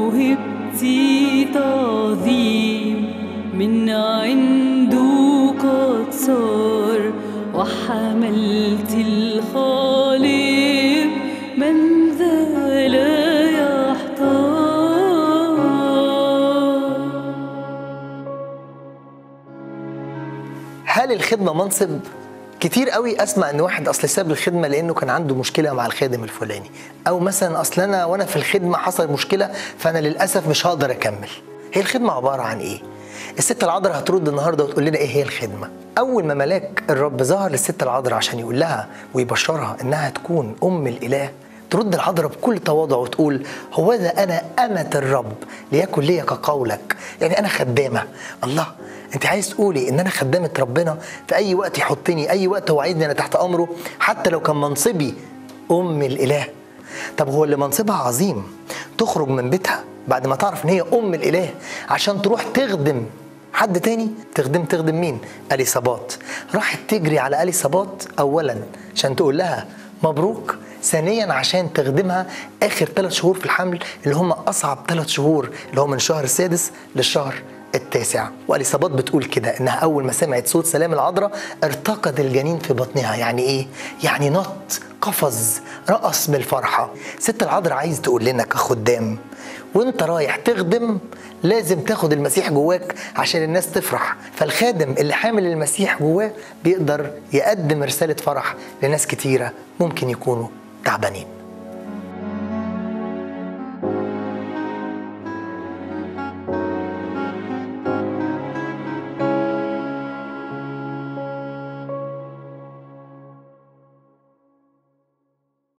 موهبتي تعظيم من عنده قد صار وحملت الخالق من ذا لا يحتار هل الخدمه منصب كتير قوي اسمع ان واحد اصل ساب الخدمه لانه كان عنده مشكله مع الخادم الفلاني او مثلا اصل انا وانا في الخدمه حصل مشكله فانا للاسف مش هقدر اكمل هي الخدمه عباره عن ايه الست العذراء هترد النهارده وتقول لنا ايه هي الخدمه اول ما ملاك الرب ظهر للست العذراء عشان يقول لها ويبشرها انها تكون ام الاله ترد العذراء بكل تواضع وتقول هو ذا انا امه الرب ليكن لي كقولك يعني انا خدامه الله انت عايز تقولي ان انا خدامه ربنا في اي وقت يحطني اي وقت هو عايزني انا تحت امره حتى لو كان منصبي ام الاله طب هو اللي منصبها عظيم تخرج من بيتها بعد ما تعرف ان هي ام الاله عشان تروح تخدم حد تاني تخدم تخدم مين اليصابات راحت تجري على اليصابات اولا عشان تقول لها مبروك ثانيا عشان تخدمها اخر ثلاث شهور في الحمل اللي هم اصعب ثلاث شهور اللي هو من الشهر السادس للشهر التاسع واليصابات بتقول كده انها اول ما سمعت صوت سلام العذراء ارتقد الجنين في بطنها يعني ايه يعني نط قفز رقص بالفرحه ست العذراء عايز تقول لنا كخدام وانت رايح تخدم لازم تاخد المسيح جواك عشان الناس تفرح فالخادم اللي حامل المسيح جواه بيقدر يقدم رساله فرح لناس كتيره ممكن يكونوا تعبانين